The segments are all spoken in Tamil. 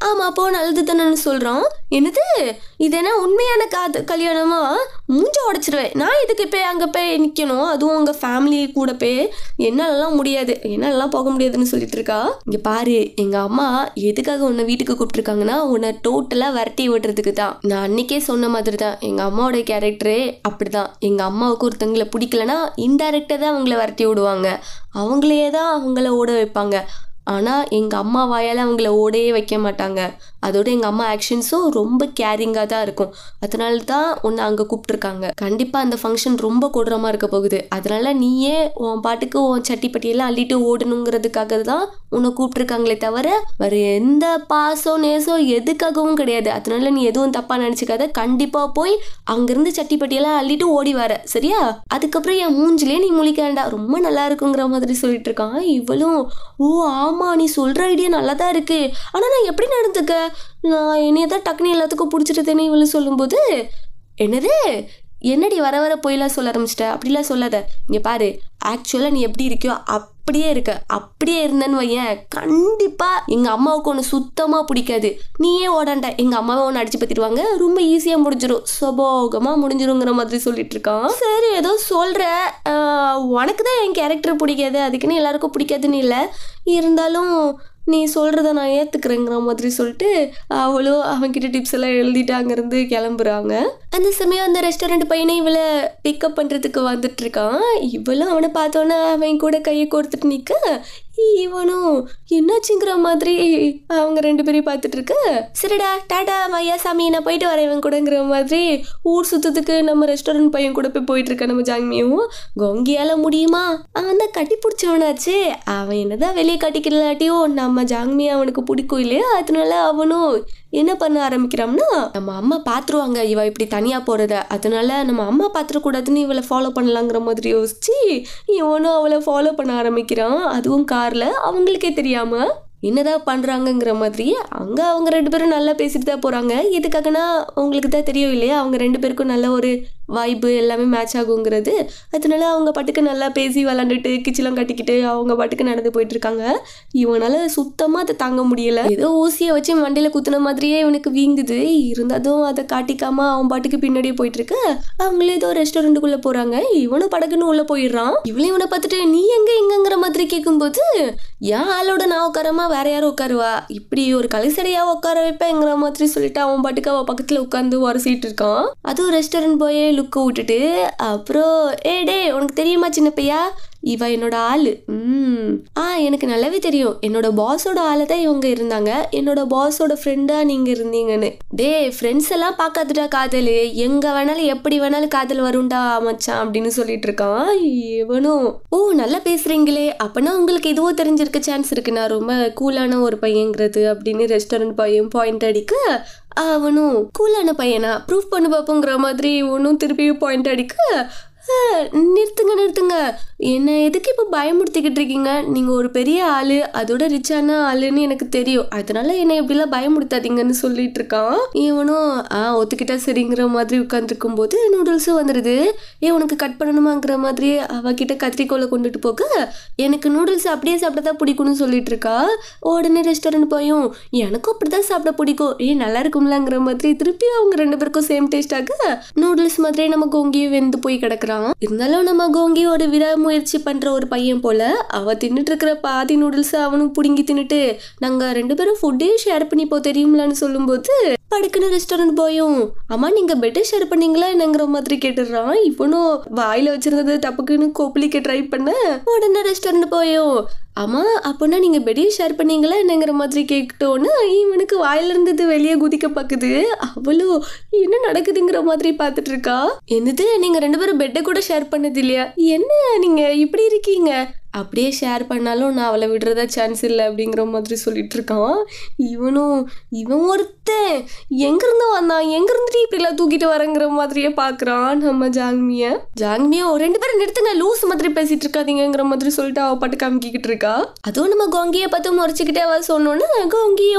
ஆமா அப்போ நல்லது தானேன்னு சொல்றான் என்னது இது என்ன உண்மையான காது கல்யாணமா மூஞ்ச உடைச்சிருவேன் நான் இதுக்கு போய் அங்க போய் நிக்கணும் அதுவும் உங்க ஃபேமிலி கூட போய் என்னாலலாம் முடியாது என்னாலலாம் போக முடியாதுன்னு சொல்லிட்டு இருக்கா இங்க பாரு எங்க அம்மா எதுக்காக உன்னை வீட்டுக்கு கூப்பிட்டுருக்காங்கன்னா உன்னை டோட்டலா விரட்டி விடுறதுக்கு தான் நான் அன்னைக்கே சொன்ன மாதிரி தான் எங்க அம்மாவோட கேரக்டரே அப்படிதான் எங்க அம்மாவுக்கு ஒருத்தங்களை பிடிக்கலனா இன்டைரக்டா தான் அவங்கள விரட்டி விடுவாங்க அவங்களே தான் அவங்கள ஓட வைப்பாங்க ஆனால் எங்கள் அம்மா வாயால் அவங்கள ஓடவே வைக்க மாட்டாங்க அதோட எங்கள் அம்மா ஆக்ஷன்ஸும் ரொம்ப கேரிங்காக தான் இருக்கும் அதனால தான் உன்னை அங்கே கூப்பிட்ருக்காங்க கண்டிப்பாக அந்த ஃபங்க்ஷன் ரொம்ப கொடூரமாக இருக்க போகுது அதனால நீயே உன் பாட்டுக்கு உன் சட்டிப்பட்டியெல்லாம் அள்ளிட்டு ஓடணுங்கிறதுக்காக தான் உன்னை கூப்பிட்ருக்காங்களே தவிர வேறு எந்த பாசம் நேசம் எதுக்காகவும் கிடையாது அதனால நீ எதுவும் தப்பாக நினச்சிக்காத கண்டிப்பாக போய் அங்கேருந்து சட்டிப்பட்டியெல்லாம் அள்ளிட்டு ஓடி வர சரியா அதுக்கப்புறம் என் மூஞ்சிலே நீ முழிக்க வேண்டாம் ரொம்ப நல்லா இருக்குங்கிற மாதிரி சொல்லிட்டு இருக்கான் இவளும் ஓ ஆமா நீ சொல்ற ஐடியா நல்லா தான் இருக்கு ஆனா நான் எப்படி நடந்துக்க நான் என்னைய தான் டக்குனு எல்லாத்துக்கும் பிடிச்சிட்டதுன்னு இவளு சொல்லும்போது என்னது என்னடி வர வர பொய்லாம் சொல்ல ஆரம்பிச்சிட்ட அப்படிலாம் சொல்லாத இங்க பாரு ஆக்சுவலாக நீ எப்படி இருக்கியோ அப்படியே இருக்க அப்படியே இருந்தேன்னு வையேன் கண்டிப்பா எங்க அம்மாவுக்கு ஒன்று சுத்தமா பிடிக்காது நீயே ஓடாண்ட எங்க அம்மாவை ஒன்று அடிச்சு பத்திடுவாங்க ரொம்ப ஈஸியா முடிஞ்சிடும் சுபோகமா முடிஞ்சிருங்கிற மாதிரி சொல்லிட்டு இருக்கான் சரி ஏதோ சொல்ற ஆஹ், உனக்கு தான் என் கேரக்டர் பிடிக்காது அதுக்குன்னு எல்லாருக்கும் பிடிக்காதுன்னு இல்லை இருந்தாலும் நீ சொல்கிறத நான் ஏற்றுக்கிறேங்கிற மாதிரி சொல்லிட்டு அவளும் அவன்கிட்ட டிப்ஸ் எல்லாம் எழுதிட்டு அங்கேருந்து கிளம்புறாங்க அந்த சமயம் அந்த ரெஸ்டாரண்ட் பையனை இவளை பிக்கப் பண்ணுறதுக்கு வந்துட்டு இருக்கான் இவளும் அவனை பார்த்தோன்னே அவன் கூட கையை கொடுத்துட்டு நிற்க இவனும் என்னாச்சுங்கிற மாதிரி அவங்க ரெண்டு பேரையும் பார்த்துட்டு இருக்க சரிடா டாடா ஐயா சாமி நான் போயிட்டு வரேன் இவன் கூடங்கிற மாதிரி ஊர் சுத்தத்துக்கு நம்ம ரெஸ்டாரண்ட் பையன் கூட போய் போயிட்டு இருக்க நம்ம ஜாங்மியும் கொங்கியால முடியுமா அவன் தான் கட்டி பிடிச்சவனாச்சு அவன் என்னதான் வெளியே கட்டிக்கலாட்டியும் நம்ம ஜாங்மியா அவனுக்கு பிடிக்கும் இல்லையா அதனால அவனும் என்ன பண்ண ஆரம்பிக்கிறான்னா நம்ம அம்மா பார்த்துருவாங்க இவ இப்படி தனியாக போகிறத அதனால நம்ம அம்மா பார்த்துடக்கூடாதுன்னு இவளை ஃபாலோ பண்ணலாங்கிற மாதிரி யோசிச்சு இவனும் அவளை ஃபாலோ பண்ண ஆரம்பிக்கிறான் அதுவும் காரில் அவங்களுக்கே தெரியாமல் என்னதான் பண்ணுறாங்கங்கிற மாதிரி அங்கே அவங்க ரெண்டு பேரும் நல்லா பேசிட்டு தான் போகிறாங்க எதுக்காகனா உங்களுக்கு தான் தெரியும் இல்லையா அவங்க ரெண்டு பேருக்கும் நல்ல ஒரு வைப்பு எல்லாமே மேட்ச் ஆகுங்கிறது அதனால அவங்க பாட்டுக்கு நல்லா பேசி விளாண்டுட்டு கிச்சிலாம் கட்டிக்கிட்டு அவங்க பாட்டுக்கு நடந்து போயிட்டு இருக்காங்க இவனால சுத்தமாக அதை தாங்க முடியல ஏதோ ஊசியை வச்சு மண்டையில் குத்துன மாதிரியே இவனுக்கு வீங்குது இருந்தாலும் அதை காட்டிக்காம அவன் பாட்டுக்கு பின்னாடியே போயிட்டு இருக்கு அவங்களே ஏதோ ரெஸ்டாரண்ட்டுக்குள்ளே போகிறாங்க இவனும் படகுன்னு உள்ளே போயிடுறான் இவளையும் இவனை பார்த்துட்டு நீ எங்க எங்கங்கிற மாதிரி கேட்கும்போது என் ஆளோட நான் உட்காராம வேற யாரும் உட்காருவா இப்படி ஒரு கலைசடையா உட்கார வைப்பேங்கிற மாதிரி சொல்லிட்டு அவன் பாட்டுக்கு அவன் பக்கத்துல உட்காந்து உரசிட்டு இருக்கான் அதுவும் ரெஸ்டாரண்ட் போயே லுக்கை விட்டுட்டு அப்புறம் ஏ டே உனக்கு தெரியுமா சின்ன பையா இவ என்னோட ஆளு ம் ஆ எனக்கு நல்லாவே தெரியும் என்னோட பாஸோட ஆளு தான் இவங்க இருந்தாங்க என்னோட பாஸோட ஃப்ரெண்டா நீங்க இருந்தீங்கன்னு டே ஃப்ரெண்ட்ஸ் எல்லாம் பார்க்காதுடா காதல் எங்க வேணாலும் எப்படி வேணாலும் காதல் வரும்டா மச்சான் அப்படின்னு சொல்லிட்டு இருக்கான் இவனும் ஓ நல்லா பேசுறீங்களே அப்பனா உங்களுக்கு எதுவும் தெரிஞ்சிருக்க சான்ஸ் இருக்கு நான் ரொம்ப கூலான ஒரு பையங்கிறது அப்படின்னு ரெஸ்டாரண்ட் பையன் பாயிண்ட் அடிக்க அவனும் கூலான பையனா ப்ரூஃப் பண்ண பார்ப்போங்கிற மாதிரி இவனும் திருப்பியும் பாயிண்ட் அடிக்க "ஆ, நிறுத்துங்க நிறுத்துங்க என்ன எதுக்கு இப்போ பயமுறுத்திக்கிட்டு இருக்கீங்க நீங்கள் ஒரு பெரிய ஆள் அதோட ரிச்சான ஆளுன்னு எனக்கு தெரியும் அதனால என்னை எப்படிலாம் பயமுறுத்தாதீங்கன்னு சொல்லிட்டு இருக்கான் இவனும் ஆ ஒத்துக்கிட்டா சரிங்கிற மாதிரி உட்காந்துருக்கும் போது நூடுல்ஸும் வந்துடுது ஏ உனக்கு கட் பண்ணணுமாங்கிற மாதிரி அவகிட்ட கத்திரிக்கோலை கொண்டுட்டு போக எனக்கு நூடுல்ஸ் அப்படியே சாப்பிட தான் பிடிக்கும்னு சொல்லிட்டு இருக்கா உடனே ரெஸ்டாரண்ட் போயும் எனக்கும் அப்படி தான் சாப்பிட பிடிக்கும் ஏ நல்லா இருக்கும்லங்கிற மாதிரி திருப்பி அவங்க ரெண்டு பேருக்கும் சேம் டேஸ்டாக நூடுல்ஸ் மாதிரியே நம்ம கோங்கியும் வெந்து போய் கிடக்குறான் இருந்தாலும் நம்ம கோங்கி ஒரு விடாமுயற்சி பண்ற ஒரு பையன் போல அவ தின்னுட்டு இருக்கிற பாதி நூடுல்ஸ் அவனும் புடுங்கி தின்னுட்டு நாங்க ரெண்டு பேரும் ஃபுட்டே ஷேர் பண்ணிப்போம் தெரியுங்களான்னு சொல்லும்போது படுக்குன்னு ரெஸ்டாரண்ட் போயும் அம்மா நீங்க பெட்டை ஷேர் பண்ணீங்களா என்னங்கிற மாதிரி கேட்டுடுறான் இவனும் வாயில வச்சிருந்தது தப்புக்குன்னு கோப்பலிக்க ட்ரை பண்ண உடனே ரெஸ்டாரண்ட் போயும் அம்மா அப்போனா நீங்க பெடியை ஷேர் பண்ணீங்களா என்னங்கிற மாதிரி கேட்டோன்னு இவனுக்கு வாயில இருந்தது வெளியே குதிக்க பாக்குது அவளும் என்ன நடக்குதுங்கிற மாதிரி பார்த்துட்டு இருக்கா என்னது நீங்க ரெண்டு பேரும் பெட்டை கூட ஷேர் பண்ணது இல்லையா என்ன நீங்க இப்படி இருக்கீங்க அப்படியே ஷேர் பண்ணாலும் நான் அவளை விடுறதா சான்ஸ் இல்லை அப்படிங்கிற மாதிரி சொல்லிட்டு இருக்கான் இவனும் இவன் ஒருத்தன் எங்கிருந்து வந்தான் எங்கிருந்துட்டு இப்படிலாம் தூக்கிட்டு வரங்கிற மாதிரியே பார்க்கறான் நம்ம ஜாங்மிய ஜாங்மியோ ரெண்டு பேரும் நிறுத்துங்க லூஸ் மாதிரி பேசிட்டு இருக்காதீங்கங்கிற மாதிரி சொல்லிட்டு அவ பாட்டு காமிக்கிட்டு இருக்கா அதுவும் நம்ம கோங்கியை பார்த்து முறைச்சிக்கிட்டே அவ சொன்னோன்னு கோங்கியோ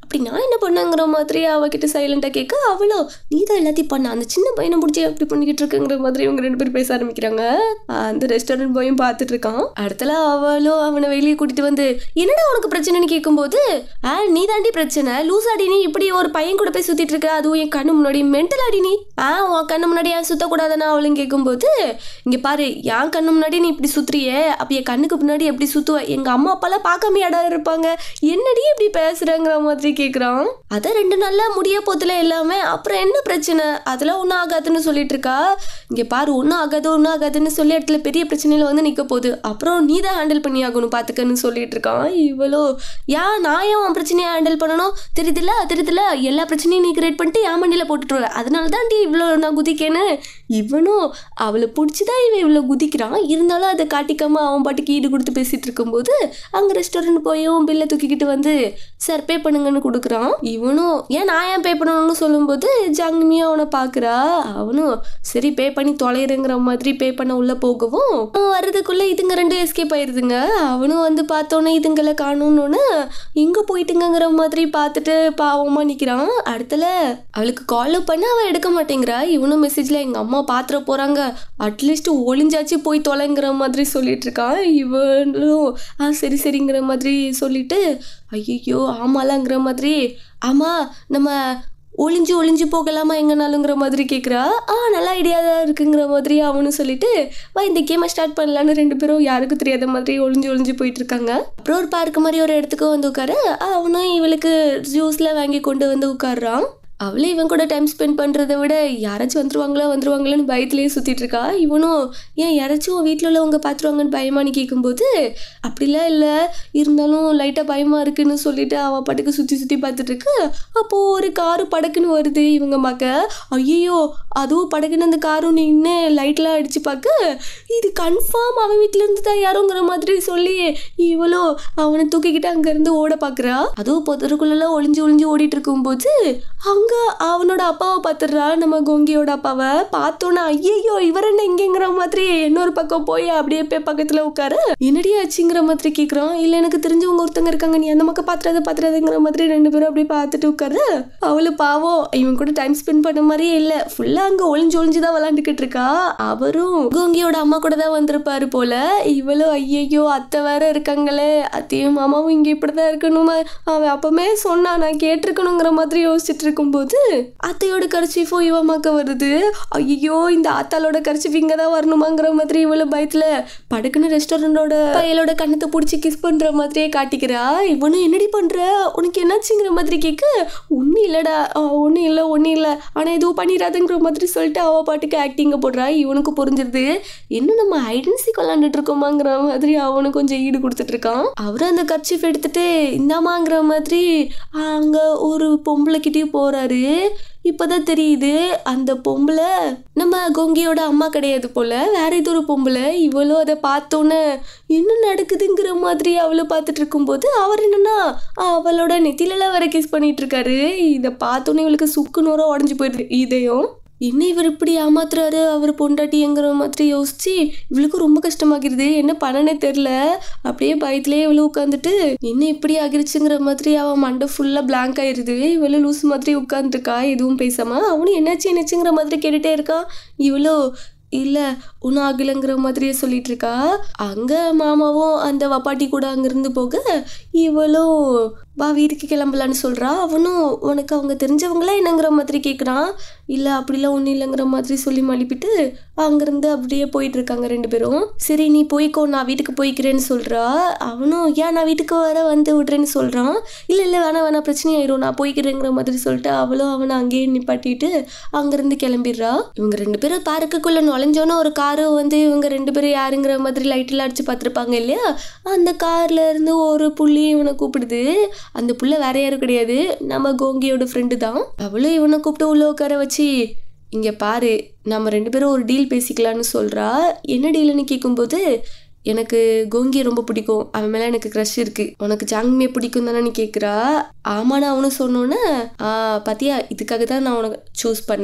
அப்படி நான் என்ன பண்ணேங்கிற மாதிரி அவகிட்ட சைலண்டாக கேட்க அவளோ நீ தான் எல்லாத்தையும் பண்ண அந்த சின்ன பையனை பிடிச்சி அப்படி பண்ணிக்கிட்டு இருக்குங்கிற மாதிரி இவங்க ரெண்டு பேரும் பேச ஆரம்பிக்கிறாங்க அந்த ரெஸ்டாரண்ட் போயும் பார்த்துட்டு இருக்கான் அடுத்தல அவளும் அவனை வெளியே கூட்டிட்டு வந்து என்னடா உனக்கு பிரச்சனைன்னு கேட்கும்போது ஆ நீ தாண்டி பிரச்சனை லூசாடி நீ இப்படி ஒரு பையன் கூட போய் சுத்திட்டு இருக்க அதுவும் என் கண்ணு முன்னாடி மென்டல் அடி நீ ஆ உன் கண்ணு முன்னாடி ஏன் சுத்தக்கூடாதுன்னு அவளும் கேட்கும்போது இங்க பாரு என் கண்ணு முன்னாடி நீ இப்படி சுத்துறியே அப்ப என் கண்ணுக்கு முன்னாடி எப்படி சுத்துவ எங்க அம்மா அப்பாலாம் பார்க்காமையாடா இருப்பாங்க என்னடி இப்படி பேசுறங்கிற மாதிரி கேக்குறான் அத ரெண்டு நாள்ல முடிய போதுல எல்லாமே அப்புறம் என்ன பிரச்சனை அதெல்லாம் ஒன்றும் ஆகாதுன்னு சொல்லிட்டு இருக்கா இங்க பாரு ஒன்றும் ஆகாது ஒன்றும் ஆகாதுன்னு சொல்லி இடத்துல பெரிய பிரச்சனையில வந்து நிக்க போகுது அப்புறம் நீ தான் ஹேண்டில் பண்ணி ஆகணும் பாத்துக்கன்னு சொல்லிட்டு இருக்கான் இவ்வளோ ஏன் நான் ஏன் உன் பிரச்சனையை ஹேண்டில் பண்ணணும் தெரியுதுல தெரியுதுல எல்லா பிரச்சனையும் நீ கிரியேட் பண்ணிட்டு என் மண்டியில போட்டுட்டு வர அதனால தான் இவ்வளோ நான் குதிக்கேன்னு இவனும் அவளை பிடிச்சிதான் இவன் இவ்வளோ குதிக்கிறான் இருந்தாலும் அதை காட்டிக்காம அவன் பாட்டுக்கு ஈடு கொடுத்து பேசிட்டு இருக்கும்போது அங்க ரெஸ்டாரண்ட் போயும் பில்லை தூக்கிக்கிட்டு வந்து சார் பே பண்ணுங்கன்னு கொடுக்குறான் இவனும் ஏன் நான் ஏன் பே பண்ணணும்னு சொல்லும்போது ஜாங்மியா அவனை பார்க்குறா அவனும் சரி பே பண்ணி தொலைறேங்கிற மாதிரி பே பண்ண உள்ள போகவும் அவன் வர்றதுக்குள்ள இதுங்க ரெண்டும் எஸ்கேப் ஆயிருதுங்க அவனும் வந்து பார்த்தோன்னே இதுங்களை காணும்னு இங்க போயிட்டுங்கிற மாதிரி பார்த்துட்டு பாவமா நிக்கிறான் அடுத்தல அவளுக்கு கால் பண்ண அவன் எடுக்க மாட்டேங்கிறா இவனும் மெசேஜ்ல எங்க அம்மா பாத்திர போறாங்க அட்லீஸ்ட் ஒளிஞ்சாச்சு போய் தொலைங்கிற மாதிரி சொல்லிட்டு இருக்கான் இவனும் ஆ சரி சரிங்கிற மாதிரி சொல்லிட்டு ஐயோ ஆமாலாங்கிற மாதிரி ஆமா நம்ம ஒளிஞ்சு ஒளிஞ்சு போகலாமா எங்கனாலுங்கிற மாதிரி கேட்குறா ஆ நல்ல ஐடியா தான் இருக்குங்கிற மாதிரி அவனும் சொல்லிட்டு வா இந்த கேமை ஸ்டார்ட் பண்ணலான்னு ரெண்டு பேரும் யாருக்கும் தெரியாத மாதிரி ஒளிஞ்சு ஒளிஞ்சு போயிட்டு இருக்காங்க அப்புறம் ஒரு பார்க் மாதிரி ஒரு இடத்துக்கு வந்து உட்கார அவனும் இவளுக்கு ஜூஸ்ல வாங்கி கொண்டு வந்து உட்காடுறான் அவளே இவன் கூட டைம் ஸ்பெண்ட் பண்ணுறதை விட யாராச்சும் வந்துருவாங்களா வந்துருவாங்களான்னு பயத்துலேயே சுற்றிட்டு இருக்கா இவனும் ஏன் யாராச்சும் வீட்டில் உள்ளவங்க பார்த்துருவாங்கன்னு பயமானு கேட்கும்போது அப்படிலாம் இல்லை இருந்தாலும் லைட்டாக பயமாக இருக்குன்னு சொல்லிட்டு அவள் பாட்டுக்கு சுற்றி சுற்றி பார்த்துட்டு இருக்கு அப்போது ஒரு காரு படக்குன்னு வருது இவங்க மக்க ஐயோ அதுவும் படக்குன்னு அந்த காரும் நின்று லைட்லாம் அடித்து பார்க்க இது கன்ஃபார்ம் அவன் வீட்டிலேருந்து தான் யாருங்கிற மாதிரி சொல்லி இவளோ அவனை தூக்கிக்கிட்டு அங்கேருந்து ஓட பார்க்குறா அதுவும் பொதருக்குள்ளெல்லாம் ஒளிஞ்சு ஒளிஞ்சு ஓடிட்டு இருக்கும்போது அங்கே அவனோட அப்பாவை பார்த்துடுறா நம்ம கோங்கியோட அப்பாவை பார்த்தோன்னா ஐயோ இவர் என்ன இங்கேங்கிற மாதிரி இன்னொரு பக்கம் போய் அப்படியே போய் பக்கத்தில் உட்கார என்னடி ஆச்சுங்கிற மாதிரி கேட்குறான் இல்லை எனக்கு தெரிஞ்சவங்க ஒருத்தங்க இருக்காங்க நீ அந்த பக்கம் பார்த்துறது பார்த்துறதுங்கிற மாதிரி ரெண்டு பேரும் அப்படியே பார்த்துட்டு உட்கார அவளு பாவம் இவன் கூட டைம் ஸ்பெண்ட் பண்ண மாதிரியே இல்லை ஃபுல்லாக அங்கே ஒளிஞ்சு ஒளிஞ்சு தான் விளாண்டுக்கிட்டு இருக்கா அவரும் கோங்கியோட அம்மா கூட தான் வந்திருப்பாரு போல இவளும் ஐயையோ அத்தை வேற இருக்காங்களே அத்தையும் மாமாவும் இங்கே இப்படி தான் இருக்கணுமா அவன் அப்பமே சொன்னான் நான் கேட்டிருக்கணுங்கிற மாதிரி யோசிச்சுட்டு இருக்கும்போது அத்தையோட கர்ச்சீஃபோ இவமாக்க வருது ஐயோ இந்த ஆத்தாளோட கர்ச்சீஃப் இங்கே தான் வரணுமாங்கிற மாதிரி இவளு பயத்தில் படுக்குன்னு ரெஸ்டாரண்டோட பையலோட கண்ணத்தை பிடிச்சி கிஸ் பண்ணுற மாதிரியே காட்டிக்கிறா இவனும் என்னடி பண்ணுற உனக்கு என்னாச்சுங்கிற மாதிரி கேட்க ஒன்றும் இல்லைடா ஒன்றும் இல்லை ஒன்றும் இல்லை ஆனால் எதுவும் பண்ணிடாதுங்கிற மாதிரி சொல்லிட்டு அவள் பாட்டுக்கு ஆக்டிங்கை போடுறா இவனுக்கு புரிஞ்சிருது இன்னும் நம்ம ஐடென்சிக் விளாண்டுட்டு இருக்கோமாங்கிற மாதிரி அவனும் கொஞ்சம் ஈடு கொடுத்துட்டு இருக்கான் அவரும் அந்த கர்ச்சீஃப் எடுத்துட்டு இந்தாமாங்கிற மாதிரி அங்கே ஒரு பொம்பளைக்கிட்டே போகிறாரு இப்போதான் தெரியுது அந்த பொம்பளை நம்ம கொங்கியோட அம்மா கிடையாது போல வேற ஏதோ ஒரு பொம்பளை இவளும் அதை பார்த்தோன்னே என்ன நடக்குதுங்கிற மாதிரி அவளை பார்த்துட்டு இருக்கும்போது அவர் என்னன்னா அவளோட நெத்திலெல்லாம் வேற கிஸ் பண்ணிட்டு இருக்காரு இதை பார்த்தோன்னே இவளுக்கு சுக்கு நூறம் உடஞ்சி போயிடுது இதையும் என்ன இவர் இப்படி ஏமாத்துறாரு அவர் பொண்டாட்டிங்கிற மாதிரி யோசிச்சு இவளுக்கும் ரொம்ப கஷ்டமாகிருது என்ன பண்ணனே தெரில அப்படியே பயத்துலேயே இவளு உட்காந்துட்டு என்ன இப்படி ஆகிருச்சுங்கிற மாதிரி அவன் மண்டை ஃபுல்லாக பிளாங்க் ஆயிருது இவளு லூஸ் மாதிரி உட்காந்துருக்கா எதுவும் பேசாம அவனும் என்னாச்சு என்னாச்சுங்கிற மாதிரி கேட்டுட்டே இருக்கான் இவளோ இல்லை ஒன்றும் ஆகலைங்கிற மாதிரியே சொல்லிட்டு இருக்கா அங்கே மாமாவும் அந்த வப்பாட்டி கூட அங்கேருந்து போக இவளும் வா வீட்டுக்கு கிளம்பலான்னு சொல்கிறா அவனும் உனக்கு அவங்க தெரிஞ்சவங்களா என்னங்கிற மாதிரி கேட்குறான் இல்லை அப்படிலாம் ஒன்றும் இல்லைங்கிற மாதிரி சொல்லி மழுப்பிட்டு அங்கேருந்து அப்படியே போயிட்டு இருக்காங்க ரெண்டு பேரும் சரி நீ போய்க்கோ நான் வீட்டுக்கு போய்க்கிறேன்னு சொல்கிறா அவனும் ஏன் நான் வீட்டுக்கு வர வந்து விட்றேன்னு சொல்கிறான் இல்லை இல்லை வேணாம் வேணாம் பிரச்சனை ஆயிரும் நான் போய்க்கிறேங்கிற மாதிரி சொல்லிட்டு அவளும் அவனை அங்கேயே நிப்பாட்டிட்டு அங்கேருந்து கிளம்பிடுறா இவங்க ரெண்டு பேரும் பார்க்குக்குள்ளே நுழைஞ்சோன்னே ஒரு காரு வந்து இவங்க ரெண்டு பேரும் யாருங்கிற மாதிரி லைட்டெல்லாம் அடிச்சு பார்த்துருப்பாங்க இல்லையா அந்த கார்ல இருந்து ஒரு புள்ளி இவனை கூப்பிடுது அந்த புள்ள வேற யாரும் கிடையாது நம்ம கோங்கியோட ஃப்ரெண்டு தான் அவளும் இவனை கூப்பிட்டு உள்ள உட்கார வச்சு இங்கே பாரு நம்ம ரெண்டு பேரும் ஒரு டீல் பேசிக்கலான்னு சொல்கிறா என்ன டீல்னு கேட்கும்போது எனக்கு கோங்கியை ரொம்ப பிடிக்கும் அவன் மேலே எனக்கு க்ரஷ் இருக்கு உனக்கு ஜாங்மியை பிடிக்கும் தானே நீ கேட்குறா ஆமாண்ணா அவனு சொன்னோன்னே ஆ பாத்தியா இதுக்காக தான் நான் உனக்கு சூஸ் பண்ணேன்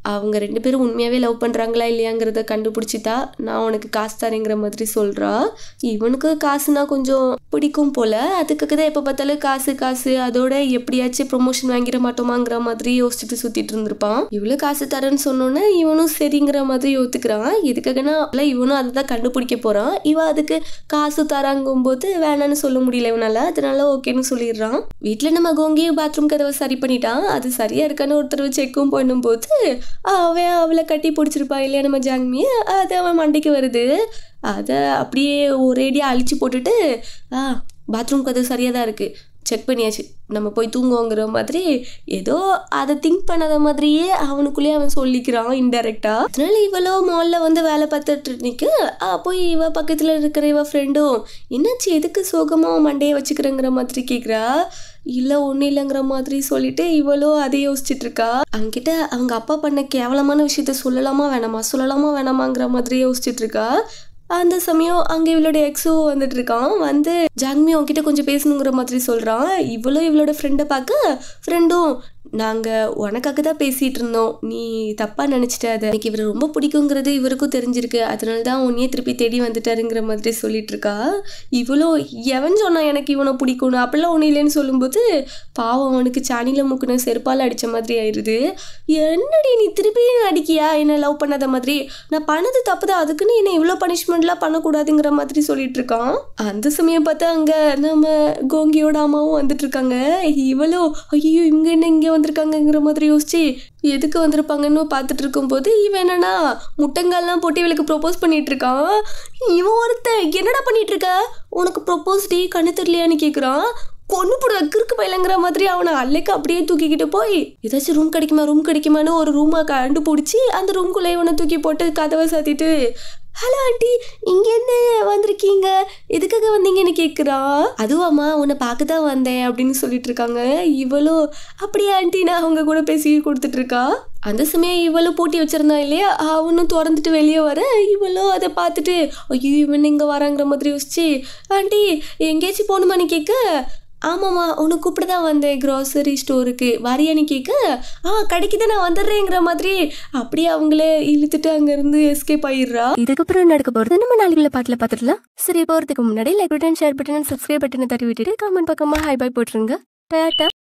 அவங்க ரெண்டு பேரும் உண்மையாகவே லவ் பண்ணுறாங்களா இல்லையாங்கிறத கண்டுபிடிச்சிட்டா நான் உனக்கு காசு தரேங்கிற மாதிரி சொல்கிறா இவனுக்கு காசுனா கொஞ்சம் பிடிக்கும் போல் அதுக்காக தான் எப்போ பார்த்தாலும் காசு காசு அதோட எப்படியாச்சும் ப்ரொமோஷன் வாங்கிட மாட்டோமாங்கிற மாதிரி யோசிச்சுட்டு சுற்றிட்டு இருந்திருப்பான் இவ்வளோ காசு தரேன்னு சொன்னோன்னே இவனும் சரிங்கிற மாதிரி யோத்துக்கிறான் எதுக்காகனா இல்லை இவனும் அதை தான் கண்டுபிடிக்க போகிறான் இவன் அதுக்கு காசு தராங்கும்போது வேணான்னு சொல்ல முடியல இவனால அதனால ஓகேன்னு சொல்லிடுறான் வீட்டில் நம்ம கோங்கியும் பாத்ரூம் கதவை சரி பண்ணிட்டான் அது சரியா இருக்கான்னு ஒருத்தர் செக்கும் பண்ணும்போது அவன் அவளை கட்டி பிடிச்சிருப்பா இல்லையா நம்ம ஜாங்மிய அது அவன் மண்டைக்கு வருது அதை அப்படியே ஒரேடியாக அழிச்சு போட்டுட்டு ஆ பாத்ரூம் கதவு சரியாக தான் இருக்குது செக் பண்ணியாச்சு நம்ம போய் தூங்குவோங்கிற மாதிரி ஏதோ அதை திங்க் பண்ணாத மாதிரியே அவனுக்குள்ளேயே அவன் சொல்லிக்கிறான் இன்டெரக்டா அதனால இவளோ மாலில் வந்து வேலை பார்த்துட்டு நிற்க போய் இவ பக்கத்தில் இருக்கிற இவ ஃப்ரெண்டும் என்னாச்சு எதுக்கு சோகமாக மண்டையை வச்சுக்கிறேங்கிற மாதிரி கேட்குறா இல்லை ஒன்றும் இல்லைங்கிற மாதிரி சொல்லிட்டு இவளோ அதை யோசிச்சுட்டு இருக்கா அவங்கிட்ட அவங்க அப்பா பண்ண கேவலமான விஷயத்த சொல்லலாமா வேணாமா சொல்லலாமா வேணாமாங்கிற மாதிரி யோசிச்சுட்டு இருக்கா அந்த சமயம் அங்கே இவளோட எக்ஸோ வந்துட்டு இருக்கான் வந்து ஜாங்மி அவன்கிட்ட கொஞ்சம் பேசணுங்கிற மாதிரி சொல்கிறான் இவளும் இவளோட ஃப்ரெண்டை பார்க்க ஃப்ரெண்டும் நாங்கள் உனக்காக தான் பேசிகிட்டு இருந்தோம் நீ தப்பாக நினச்சிட்ட அதை எனக்கு இவரை ரொம்ப பிடிக்குங்கிறது இவருக்கும் தெரிஞ்சிருக்கு அதனால தான் உன்னையே திருப்பி தேடி வந்துட்டாருங்கிற மாதிரி சொல்லிட்டு இருக்கா இவ்வளோ எவன் சொன்னா எனக்கு இவனை பிடிக்கும்னு அப்படிலாம் ஒன்றும் இல்லைன்னு சொல்லும்போது பாவம் அவனுக்கு சாணியில் முக்குன செருப்பால் அடித்த மாதிரி ஆயிடுது என்னடி நீ திருப்பியும் அடிக்கியா என்ன லவ் பண்ணாத மாதிரி நான் பண்ணது தப்பு தான் அதுக்குன்னு என்ன இவ்வளோ பனிஷ்மெண்ட்லாம் பண்ணக்கூடாதுங்கிற மாதிரி சொல்லிட்டு இருக்கான் அந்த சமயம் பார்த்தா அங்கே நம்ம கோங்கியோட அம்மாவும் வந்துட்டு இருக்காங்க இவளோ ஐயோ இவங்க என்ன இங்கே வந்திருக்காங்கங்கிற மாதிரி யோசிச்சு எதுக்கு வந்திருப்பாங்கன்னு பார்த்துட்டு இருக்கும்போது இவன் என்னன்னா முட்டங்கால்லாம் போட்டு இவளுக்கு ப்ரொப்போஸ் பண்ணிட்டு இருக்கான் இவன் ஒருத்தன் என்னடா பண்ணிட்டு இருக்க உனக்கு ப்ரொப்போஸ் டே கண்ணு தெரியலையான்னு கேட்குறான் கொண்டு போடுவ கிறுக்கு பயிலங்கிற மாதிரி அவனை அல்லைக்கு அப்படியே தூக்கிக்கிட்டு போய் ஏதாச்சும் ரூம் கிடைக்குமா ரூம் கிடைக்குமான்னு ஒரு ரூமை கண்டுபிடிச்சி அந்த ரூம்குள்ளே இவனை தூக்கி போட்டு கதவை சாத்திட்டு ஹலோ ஆண்டி இங்க என்ன வந்திருக்கீங்க எதுக்காக வந்தீங்கன்னு கேட்குறா அதுவாம்மா உன்னை பார்க்க தான் வந்தேன் அப்படின்னு சொல்லிட்டு இருக்காங்க இவளும் அப்படியே ஆண்டி நான் அவங்க கூட பேசி கொடுத்துட்டு இருக்கா அந்த சமயம் இவளும் பூட்டி வச்சிருந்தா இல்லையா அவனும் திறந்துட்டு வெளியே வர இவளும் அதை பார்த்துட்டு ஐயோ இவன் இங்கே வராங்கிற மாதிரி யோசிச்சு ஆண்டி எங்கேயாச்சும் போகணுமான்னு கேட்க ஆமாம்மா உன்னை கூப்பிட தான் வந்தேன் க்ராசரி ஸ்டோருக்கு வரியான்னு கேட்க ஆ கடைக்கு தான் நான் வந்துடுறேங்கிற மாதிரி அப்படியே அவங்களே இழுத்துட்டு அங்கேருந்து எஸ்கேப் ஆயிடுறா இதுக்கப்புறம் நடக்க போறது நம்ம நாளைக்குள்ள பாட்டுல பாத்துடலாம் சரி போறதுக்கு முன்னாடி like button share button subscribe பட்டனை தட்டி விட்டுட்டு கமெண்ட் பக்கமா ஹை பை போட்டுருங்க டாட்டா